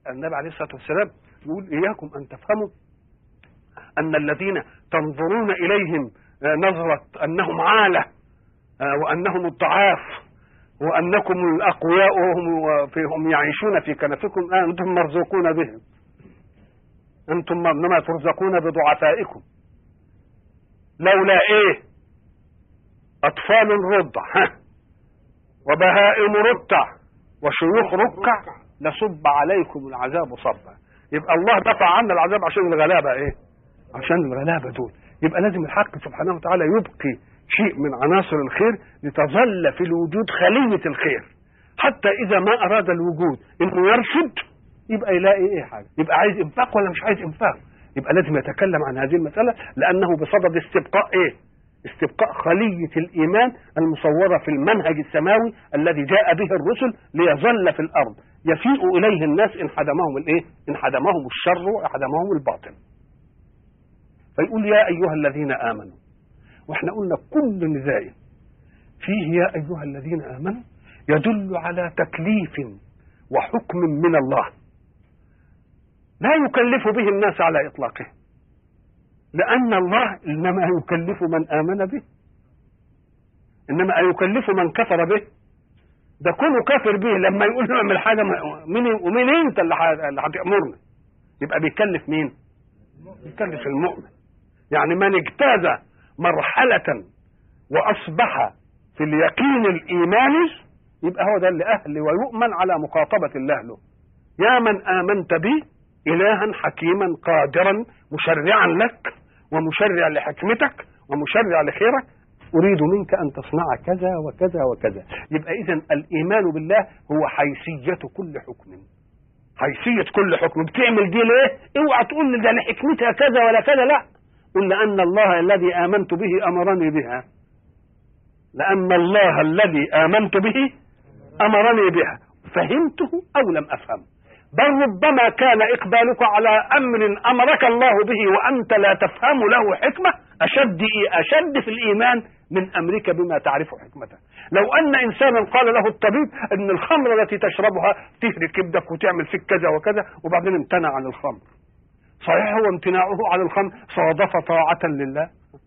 النبي عليه الصلاه والسلام يقول اياكم ان تفهموا ان الذين تنظرون اليهم نظره انهم عاله وانهم الضعاف وانكم الاقوياء وهم فيهم يعيشون في كنفكم انتم مرزوقون بهم انتم انما ترزقون بضعفائكم لولا ايه اطفال رضع ها وبهائم رتع وشيوخ ركع لصب عليكم العذاب صبا يبقى الله دفع عنا العذاب عشان الغلابه ايه عشان الغلابه دول يبقى لازم الحق سبحانه وتعالى يبقي شيء من عناصر الخير لتظل في الوجود خليه الخير حتى اذا ما اراد الوجود انه يرشد يبقى يلاقي ايه حاجه يبقى عايز انفاق ولا مش عايز انفاق يبقى لازم يتكلم عن هذه المساله لانه بصدد استبقاء ايه استبقاء خلية الإيمان المصورة في المنهج السماوي الذي جاء به الرسل ليظل في الأرض يفيء إليه الناس إن حدمهم الإيه؟ إن حدمهم الشر وحدمهم الباطل. فيقول يا أيها الذين آمنوا وإحنا قلنا كل نداء فيه يا أيها الذين آمنوا يدل على تكليف وحكم من الله لا يكلف به الناس على إطلاقه لأن الله إنما يكلف من آمن به إنما يكلف من كفر به ده كونه كافر به لما يقول له اعمل حاجة مين ومين أنت اللي هتأمرني يبقى بيكلف مين؟ بيكلف المؤمن يعني من اجتاز مرحلة وأصبح في اليقين الإيماني يبقى هو ده اللي أهل ويؤمن على مخاطبة الله له يا من آمنت بي إلها حكيما قادرا مشرعا لك ومشرع لحكمتك ومشرع لخيرك أريد منك أن تصنع كذا وكذا وكذا يبقى إذا الإيمان بالله هو حيثية كل حكم حيثية كل حكم بتعمل دي ليه اوعى تقول لي ده لحكمتها كذا ولا كذا لا قل لأن الله الذي آمنت به أمرني بها لأن الله الذي آمنت به أمرني بها فهمته أو لم أفهم بل ربما كان إقبالك على أمر أمرك الله به وأنت لا تفهم له حكمة أشد أشد في الإيمان من أمرك بما تعرف حكمته لو أن إنسانا قال له الطبيب أن الخمر التي تشربها تهلك كبدك وتعمل فيك كذا وكذا وبعدين امتنع عن الخمر صحيح هو امتناعه عن الخمر صادف طاعة لله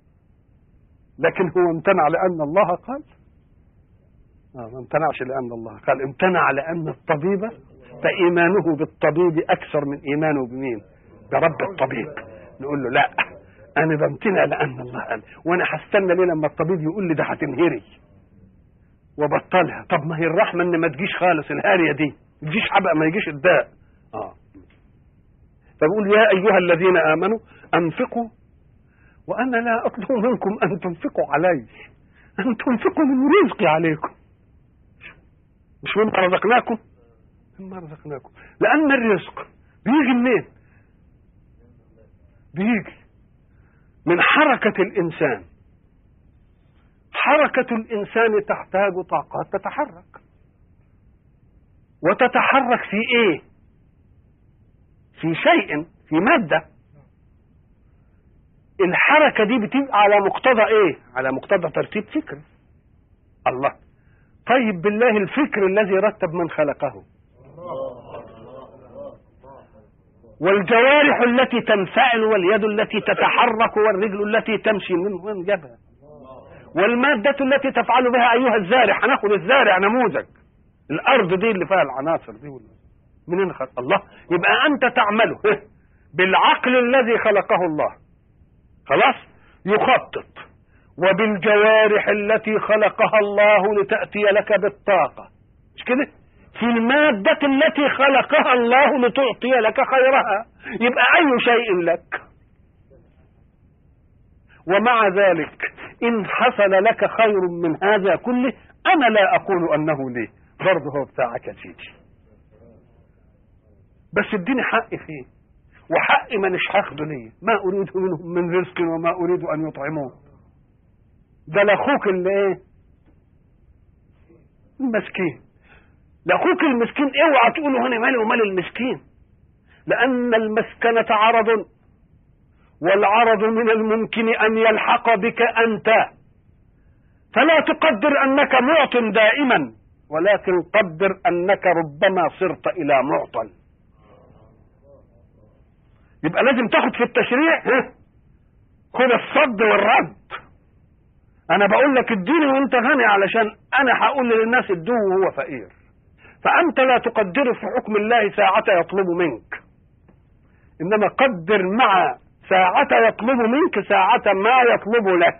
لكن هو امتنع لأن الله قال آه ما امتنعش لأن الله قال امتنع لأن الطبيب فإيمانه بالطبيب أكثر من إيمانه بمين برب الطبيب نقول له لا أنا بمتنع لأن الله قال وأنا هستنى ليه لما الطبيب يقول لي ده هتنهري وبطلها طب ما هي الرحمة إن ما تجيش خالص الهارية دي ما تجيش حبق ما يجيش الداء آه فبقول يا أيها الذين آمنوا أنفقوا وأنا لا أطلب منكم أن تنفقوا علي أن تنفقوا من رزقي عليكم مش مما رزقناكم مما رزقناكم لأن الرزق بيجي منين بيجي من حركة الإنسان حركة الإنسان تحتاج طاقات تتحرك وتتحرك في إيه في شيء في مادة الحركة دي بتبقى على مقتضى إيه على مقتضى ترتيب فكري الله طيب بالله الفكر الذي رتب من خلقه والجوارح التي تنفعل واليد التي تتحرك والرجل التي تمشي من وين جابها والمادة التي تفعل بها أيها الزارع هناخد الزارع نموذج الأرض دي اللي فيها العناصر دي منين خلق الله يبقى أنت تعمله بالعقل الذي خلقه الله خلاص يخطط وبالجوارح التي خلقها الله لتأتي لك بالطاقة مش كده في المادة التي خلقها الله لتعطي لك خيرها يبقى أي شيء لك ومع ذلك إن حصل لك خير من هذا كله أنا لا أقول أنه لي برضه هو بتاعك يا سيدي بس اديني حق فيه وحق ما مش هاخده ليه ما أريد منهم من رزق وما أريد أن يطعمون ده لأخوك اللي إيه المسكين لاخوك المسكين اوعى تقول هنا مالي ومال المسكين لان المسكنة عرض والعرض من الممكن ان يلحق بك انت فلا تقدر انك معط دائما ولكن قدر انك ربما صرت الى معطل يبقى لازم تاخد في التشريع ها خد الصد والرد انا بقول لك اديني وانت غني علشان انا هقول للناس ادوه وهو فقير فانت لا تقدر في حكم الله ساعة يطلب منك انما قدر مع ساعة يطلب منك ساعة ما يطلب لك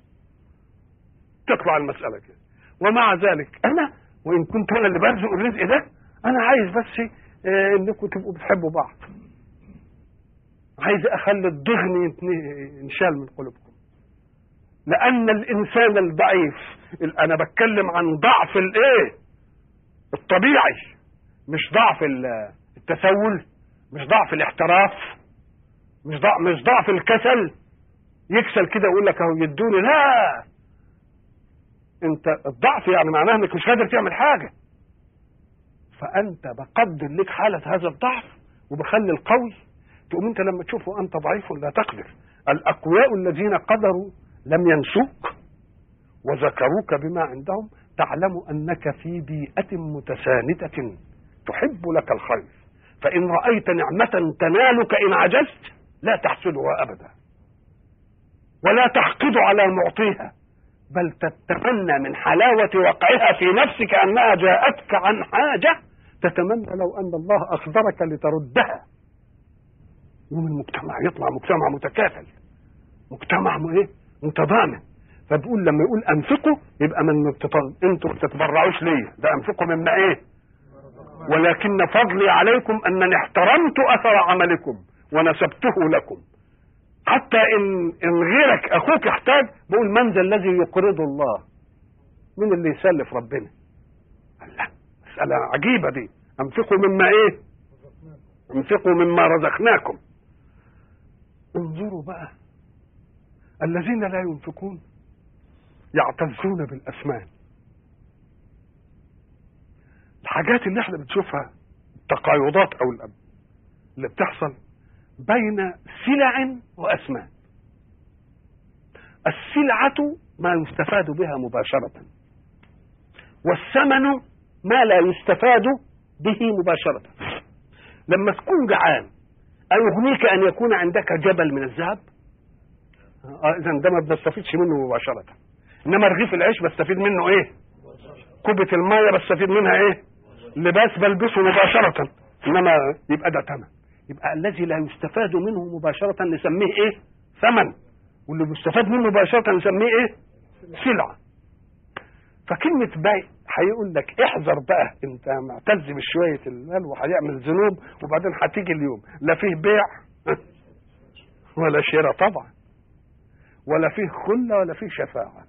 تطلع المسألة كده ومع ذلك انا وان كنت انا اللي برزق الرزق ده انا عايز بس آه، انكم تبقوا بتحبوا بعض عايز اخلي الضغن يتن- ينشال من قلوبكم لان الانسان الضعيف ال- انا بتكلم عن ضعف الايه الطبيعي مش ضعف ال- التسول مش ضعف الاحتراف مش ضعف مش ضعف الكسل يكسل كده ويقول لك اهو يدوني لا انت الضعف يعني معناه انك مش قادر تعمل حاجه فانت بقدر لك حاله هذا الضعف وبخلي القوي تقوم انت لما تشوفه انت ضعيف لا تقدر الاقوياء الذين قدروا لم ينسوك وذكروك بما عندهم تعلم انك في بيئه متساندة تحب لك الخير فان رايت نعمه تنالك ان عجزت لا تحسدها ابدا ولا تحقد على معطيها بل تتمنى من حلاوة وقعها في نفسك أنها جاءتك عن حاجة تتمنى لو أن الله أخبرك لتردها يوم المجتمع يطلع مجتمع متكافل مجتمع م- ايه متضامن فبقول لما يقول انفقوا يبقى من بتط- انتوا ما بتتبرعوش ليه ده انفقوا مما ايه ولكن فضلي عليكم انني احترمت اثر عملكم ونسبته لكم حتى ان ان غيرك اخوك احتاج بقول من ذا الذي يقرض الله مين اللي يسلف ربنا الله مسألة عجيبة دي انفقوا مما ايه انفقوا مما رزقناكم انظروا بقى الذين لا ينفقون يعتزون بالاسمان الحاجات اللي احنا بنشوفها التقايضات او الأب اللي بتحصل بين سلع واسمان السلعة ما يستفاد بها مباشرة والثمن ما لا يستفاد به مباشرة لما تكون جعان أيغنيك أن يكون عندك جبل من الذهب آه، إذا ده ما بنستفيدش منه مباشرة إنما رغيف العيش بستفيد منه إيه كوبة المية بستفيد منها إيه لباس بلبسه مباشرة إنما يبقى ده ثمن يبقى الذي لا يستفاد منه مباشرة نسميه إيه ثمن واللي بيستفاد منه مباشرة نسميه إيه سلعة فكلمة بيع هيقول لك احذر بقى انت معتز بشوية المال وهيعمل ذنوب وبعدين هتيجي اليوم لا فيه بيع ولا شراء طبعا ولا فيه خلة ولا فيه شفاعة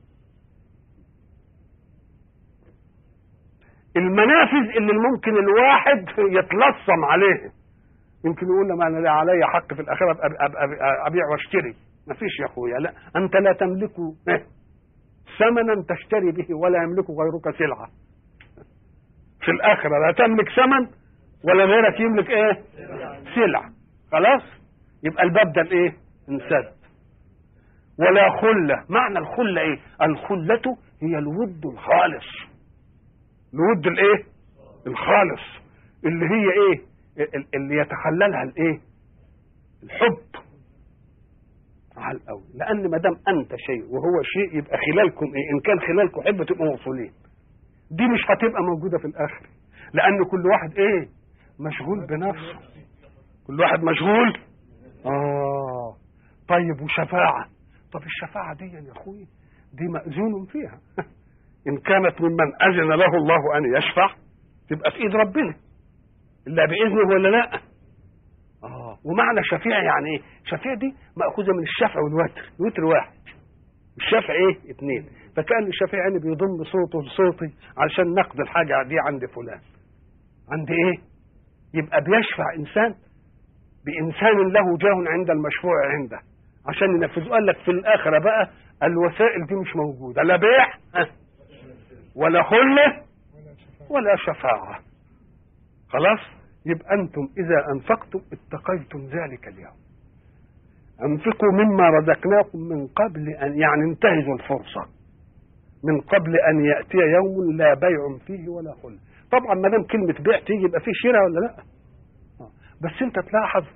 المنافذ اللي ممكن الواحد يتلصم عليه يمكن يقول لما انا علي حق في الاخره أبقى أبقى أبقى ابيع واشتري ما فيش يا اخويا لا انت لا تملك إيه؟ ثمنا تشتري به ولا يملك غيرك سلعه في الاخره لا تملك ثمن ولا غيرك يملك ايه سلعه خلاص يبقى الباب ده الايه انسد ولا خله معنى الخله ايه الخله هي الود الخالص الود الايه الخالص اللي هي ايه ال- اللي يتخللها الايه الحب على الاول لان ما دام انت شيء وهو شيء يبقى خلالكم ايه ان كان خلالكم حب تبقوا موصولين دي مش هتبقى موجوده في الاخر لان كل واحد ايه مشغول بنفسه كل واحد مشغول اه طيب وشفاعه طب الشفاعه دي يا اخوي دي ماذون فيها ان كانت ممن اذن له الله ان يشفع تبقى في ايد ربنا الا باذنه ولا لا اه ومعنى شفيع يعني ايه شفيع دي ماخوذه من الشفع والوتر الوتر واحد الشفع ايه اتنين فكان الشفيع يعني بيضم صوته لصوتي علشان نقد الحاجه دي عند فلان عند ايه يبقى بيشفع انسان بانسان له جاه عند المشفوع عنده عشان ينفذه قال لك في الاخره بقى الوسائل دي مش موجوده لا بيع ها، ولا خله ولا شفاعه خلاص يبقى انتم اذا انفقتم اتقيتم ذلك اليوم انفقوا مما رزقناكم من قبل ان يعني انتهزوا الفرصه من قبل ان ياتي يوم لا بيع فيه ولا خلة طبعا ما دام كلمه بيع تيجي يبقى فيه شراء ولا لا آه. بس انت تلاحظ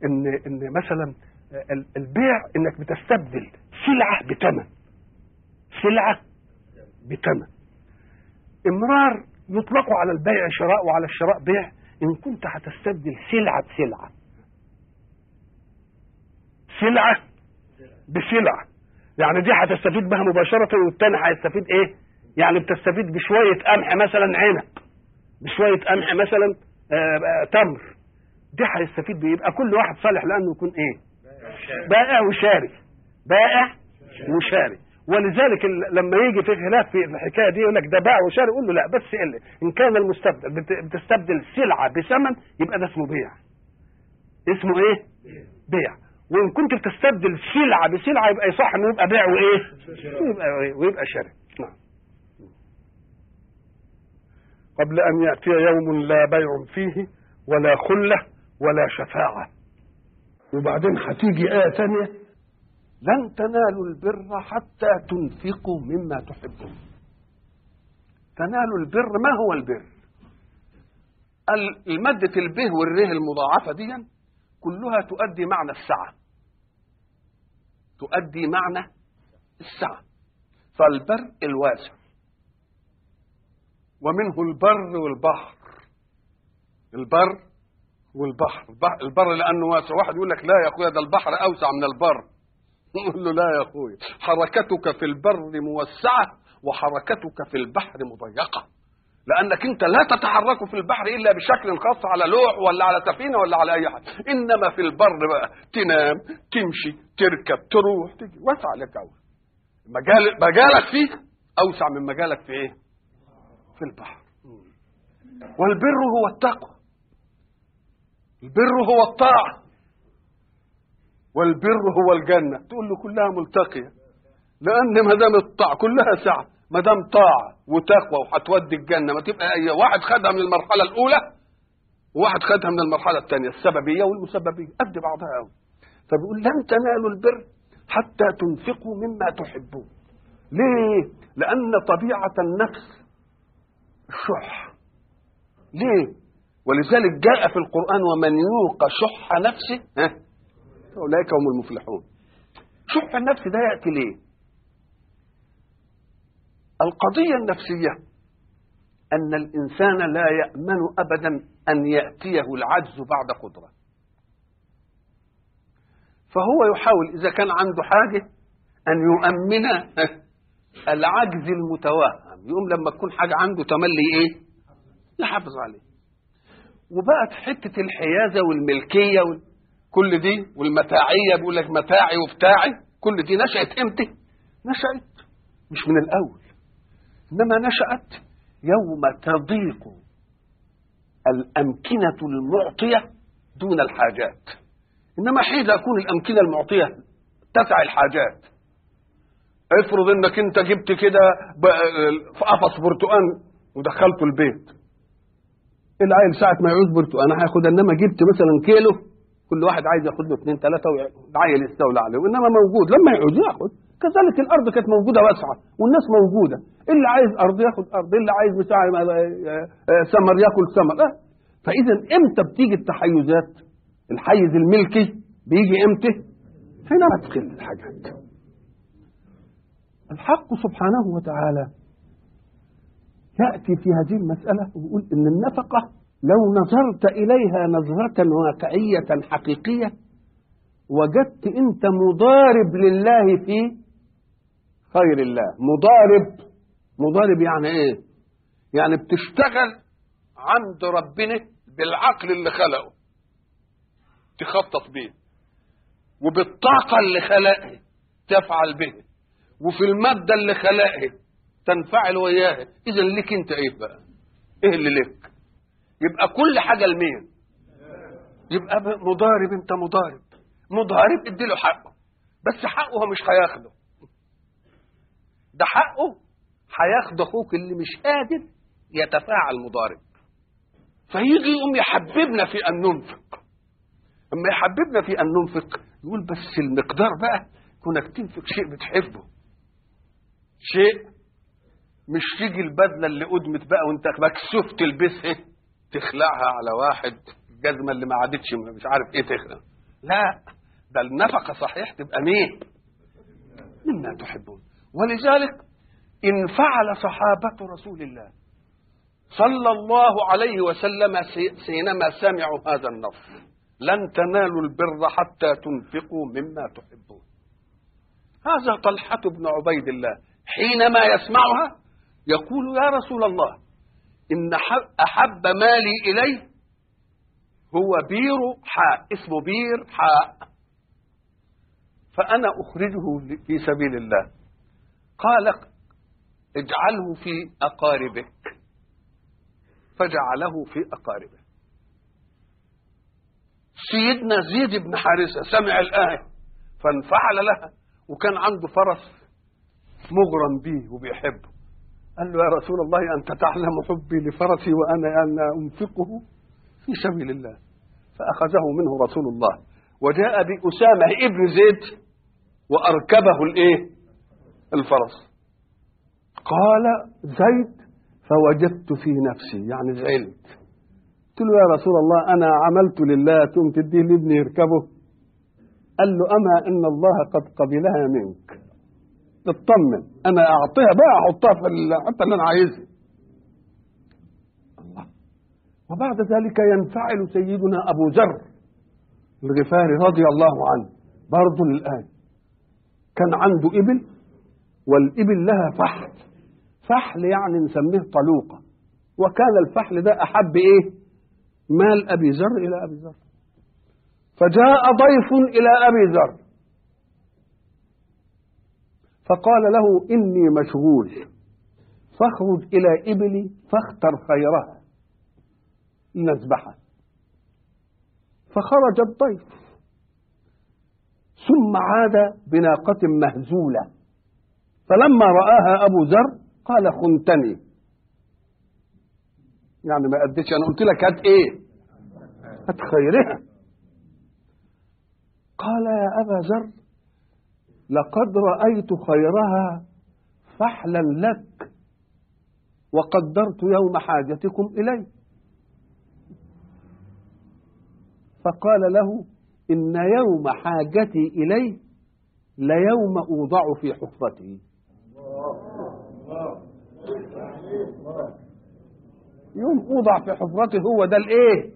ان ان مثلا ال- البيع انك بتستبدل سلعه بثمن سلعه بثمن امرار يطلق على البيع شراء وعلى الشراء بيع ان كنت هتستبدل سلعه بسلعه سلعه بسلعه يعني دي هتستفيد بها مباشره والتاني هيستفيد ايه يعني بتستفيد بشويه قمح مثلا عنب بشويه قمح مثلا آه، آه، تمر دي هيستفيد بيه يبقى كل واحد صالح لانه يكون ايه بائع وشاري بائع وشاري ولذلك ال- لما يجي في خلاف في الحكايه دي يقول لك ده باع وشاري يقول له لا بس إلا ان كان المستبدل بت- بتستبدل سلعه بثمن يبقى ده اسمه بيع اسمه ايه بيع وان كنت بتستبدل سلعه بسلعه يبقى يصح انه يبقى بيع وايه ويبقى ويبقى شراء نعم قبل ان ياتي يوم لا بيع فيه ولا خله ولا شفاعه وبعدين هتيجي ايه ثانيه لن تنالوا البر حتى تنفقوا مما تحبون تنالوا البر ما هو البر ال- المادة البه والره المضاعفة دي كلها تؤدي معنى السعة تؤدي معنى السعة فالبر الواسع ومنه البر والبحر البر والبحر البحر- البر لانه واسع واحد يقول لك لا يا اخويا ده البحر اوسع من البر يقول له لا يا اخويا حركتك في البر موسعه وحركتك في البحر مضيقه لانك انت لا تتحرك في البحر الا بشكل خاص على لوح ولا على سفينه ولا على اي حاجه انما في البر بقى تنام تمشي تركب تروح تيجي واسع لك قوي مجال مجالك فيه اوسع من مجالك في ايه في البحر والبر هو التقوى البر هو الطاعه والبر هو الجنه تقول له كلها ملتقيه لان ما دام الطاعه كلها سعه ما دام طاعه وتقوى وهتودي الجنه ما تبقى اي واحد خدها من المرحله الاولى وواحد خدها من المرحله الثانيه السببيه والمسببيه قد بعضها قوي فبيقول لن تنالوا البر حتى تنفقوا مما تحبون ليه لان طبيعه النفس الشح ليه ولذلك جاء في القران ومن يوق شح نفسه ها اولئك هم المفلحون شح النفس ده ياتي ليه القضية النفسية أن الإنسان لا يأمن أبدا أن يأتيه العجز بعد قدرة فهو يحاول إذا كان عنده حاجة أن يؤمن العجز المتوهم يقوم لما تكون حاجة عنده تملي إيه يحافظ عليه وبقت حتة الحيازة والملكية وكل دي والمتاعية بيقول لك متاعي وبتاعي كل دي نشأت امتى؟ نشأت مش من الأول إنما نشأت يوم تضيق الأمكنة المعطية دون الحاجات إنما حين تكون الأمكنة المعطية تسع الحاجات افرض انك انت جبت كده ب- في قفص برتقان ودخلته البيت العيل ساعة ما يعوز برتقان هياخد انما جبت مثلا كيلو كل واحد عايز ياخد له اثنين ثلاثة والعيل يستولى عليه وانما موجود لما يعوز ياخد كذلك الارض كانت موجودة واسعة والناس موجودة اللي عايز ارض ياخد ارض اللي عايز بتاع ثمر ياكل ثمر اه فاذا امتى بتيجي التحيزات الحيز الملكي بيجي امتى حينما تقل الحاجات الحق سبحانه وتعالى يأتي في هذه المسألة ويقول إن النفقة لو نظرت إليها نظرة واقعية حقيقية وجدت أنت مضارب لله في خير الله مضارب مضارب يعني إيه؟ يعني بتشتغل عند ربنا بالعقل اللي خلقه تخطط بيه وبالطاقة اللي خلقها تفعل به وفي المادة اللي خلقها تنفعل وياها إذا لك أنت إيه بقى؟ إيه اللي لك؟ يبقى كل حاجة لمين؟ يبقى مضارب أنت مضارب مضارب اديله حقه بس حقه هو مش هياخده ده حقه هياخد أخوك اللي مش قادر يتفاعل مضارب فيجي يقوم يحببنا في أن ننفق أما يحببنا في أن ننفق يقول بس المقدار بقى كونك تنفق شيء بتحبه شيء مش تيجي البدله اللي قدمت بقى وانت مكسوف تلبسها تخلعها على واحد الجزمه اللي ما عادتش مش عارف ايه تخلع لا ده النفقة صحيح تبقى مين مما تحبون ولذلك إن فعل صحابة رسول الله صلى الله عليه وسلم حينما سمعوا هذا النص لن تنالوا البر حتى تنفقوا مما تحبون هذا طلحة بن عبيد الله حينما يسمعها يقول يا رسول الله إن أحب مالي إليه هو بير حاء اسمه بير حاء فأنا أخرجه في سبيل الله قال اجعله في أقاربك فجعله في أقاربه سيدنا زيد بن حارثة سمع الآية فانفعل لها وكان عنده فرس مغرم به وبيحبه قال له يا رسول الله أنت تعلم حبي لفرسي وأنا أنا أنفقه في سبيل الله فأخذه منه رسول الله وجاء بأسامة ابن زيد وأركبه الإيه الفرس قال زيد فوجدت في نفسي يعني زعلت قلت له يا رسول الله أنا عملت لله تقوم تديه لابني يركبه قال له أما إن الله قد قبلها منك اطمن أنا أعطيها بقى أحطها في الحتة اللي أنا عايزها الله وبعد ذلك ينفعل سيدنا أبو ذر الغفاري رضي الله عنه برضه للآن كان عنده إبل والإبل لها فحل فحل يعني نسميه طلوقة وكان الفحل ده أحب إيه مال أبي ذر إلى أبي ذر فجاء ضيف إلى أبي ذر فقال له إني مشغول فاخرج إلى إبلي فاختر خيرها لنذبحها فخرج الضيف ثم عاد بناقة مهزولة فلما رآها أبو ذر قال خنتني يعني ما أديتش أنا قلت لك هات إيه هات خيرها قال يا أبا ذر لقد رأيت خيرها فحلا لك وقدرت يوم حاجتكم إلي فقال له إن يوم حاجتي إليه ليوم أوضع في حفرتي يوم أوضع في حفرتي هو ده الإيه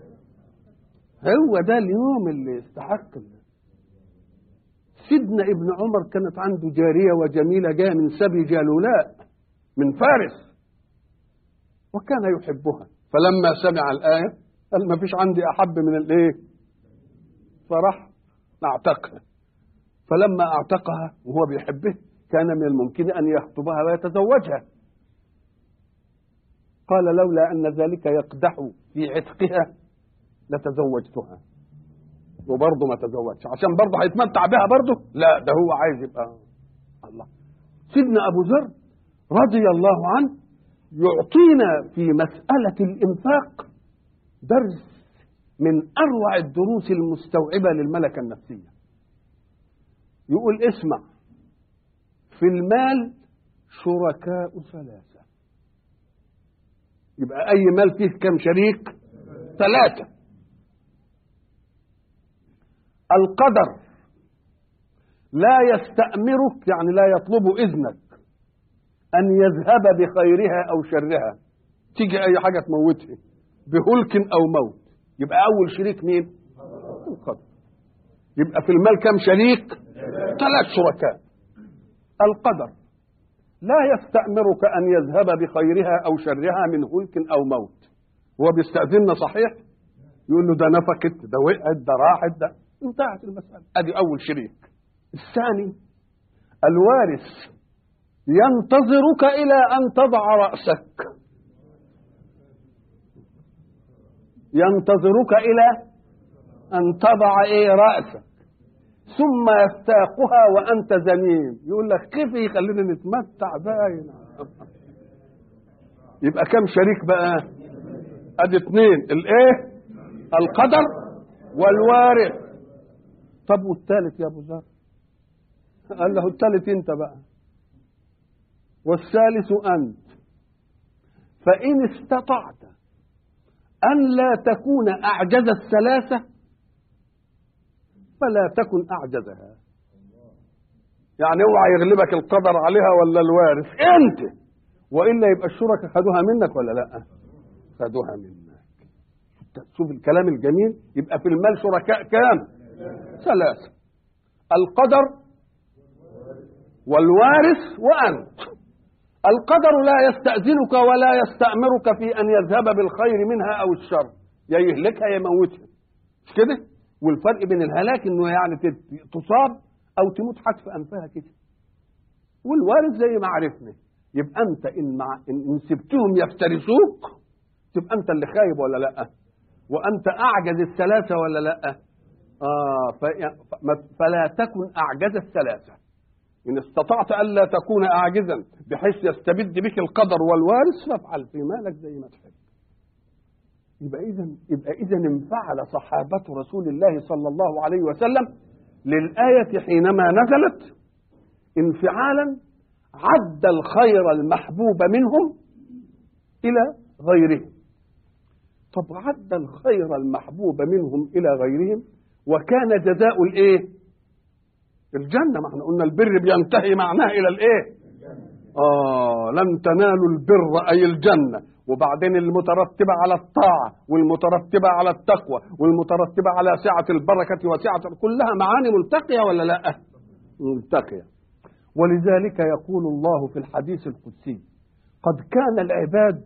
هو ده اليوم اللي يستحق سيدنا ابن عمر كانت عنده جارية وجميلة جاية من سبي جالولاء من فارس وكان يحبها فلما سمع الآية قال ما فيش عندي أحب من الإيه فراح اعتقها فلما اعتقها وهو بيحبه كان من الممكن أن يخطبها ويتزوجها قال لولا أن ذلك يقدح في عتقها لتزوجتها وبرضه ما تزوجش عشان برضه هيتمتع بها برضه لا ده هو عايز يبقى الله سيدنا أبو ذر رضي الله عنه يعطينا في مسألة الإنفاق درس من أروع الدروس المستوعبة للملكة النفسية يقول اسمع في المال شركاء ثلاثة يبقى أي مال فيه كم شريك ثلاثة القدر لا يستأمرك يعني لا يطلب إذنك أن يذهب بخيرها أو شرها تيجي أي حاجة تموتها بهلك أو موت يبقى أول شريك مين؟ القدر يبقى في المال كم شريك؟ ثلاث شركاء القدر لا يستأمرك أن يذهب بخيرها أو شرها من هلك أو موت هو بيستأذننا صحيح؟ يقول له ده نفكت ده وقعت ده راحت ده انتهت المسألة ادي اول شريك الثاني الوارث ينتظرك الى ان تضع رأسك ينتظرك الى ان تضع ايه رأسك ثم يستاقها وانت زميم يقول لك كيف يخلينا نتمتع باين يبقى كم شريك بقى ادي اثنين الايه القدر والوارث طب والثالث يا ابو ذر قال له الثالث انت بقى والثالث انت فان استطعت ان لا تكون اعجز الثلاثه فلا تكن أعجزها يعني اوعى يغلبك القدر عليها ولا الوارث انت والا يبقى الشركاء خدوها منك ولا لا خدوها منك شوف الكلام الجميل يبقى في المال شركاء كام ثلاثة القدر والوارث وأنت القدر لا يستأذنك ولا يستأمرك في أن يذهب بالخير منها أو الشر يا يهلكها يا يموتها مش كده والفرق بين الهلاك انه يعني تصاب او تموت حتف انفها كده والوارث زي ما عرفنا يبقى انت ان مع ان سبتهم يفترسوك تبقى انت اللي خايب ولا لا وانت اعجز الثلاثه ولا لا اه فلا تكن اعجز الثلاثه ان استطعت الا تكون اعجزا بحيث يستبد بك القدر والوارث فافعل في مالك زي ما تحب يبقى اذا يبقى اذا انفعل صحابه رسول الله صلى الله عليه وسلم للايه حينما نزلت انفعالا عد الخير المحبوب منهم الى غيرهم طب عد الخير المحبوب منهم الى غيرهم وكان جزاء الايه الجنه ما احنا قلنا البر بينتهي معناه الى الايه اه لن تنالوا البر اي الجنه وبعدين المترتبة على الطاعة والمترتبة على التقوى والمترتبة على سعة البركة وسعة كلها معاني ملتقية ولا لا ملتقية ولذلك يقول الله في الحديث القدسي قد كان العباد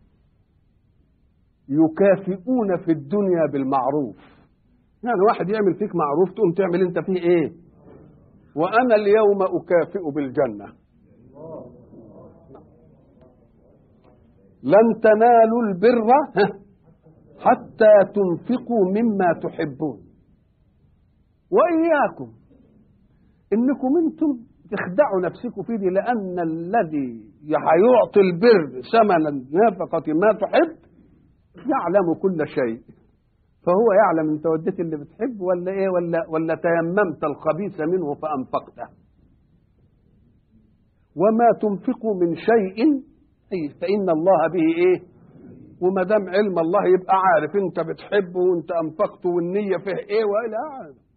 يكافئون في الدنيا بالمعروف يعني واحد يعمل فيك معروف تقوم تعمل انت فيه ايه وانا اليوم اكافئ بالجنه لن تنالوا البر حتى تنفقوا مما تحبون واياكم انكم انتم تخدعوا نفسكم فيه دي لان الذي هيعطي البر ثمنا نفقه ما تحب يعلم كل شيء فهو يعلم انت وديت اللي بتحب ولا ايه ولا ولا تيممت الخبيث منه فانفقته وما تنفقوا من شيء فإن الله به إيه وما دام علم الله يبقى عارف أنت بتحبه وأنت أنفقته والنية فيه إيه وإلى آخره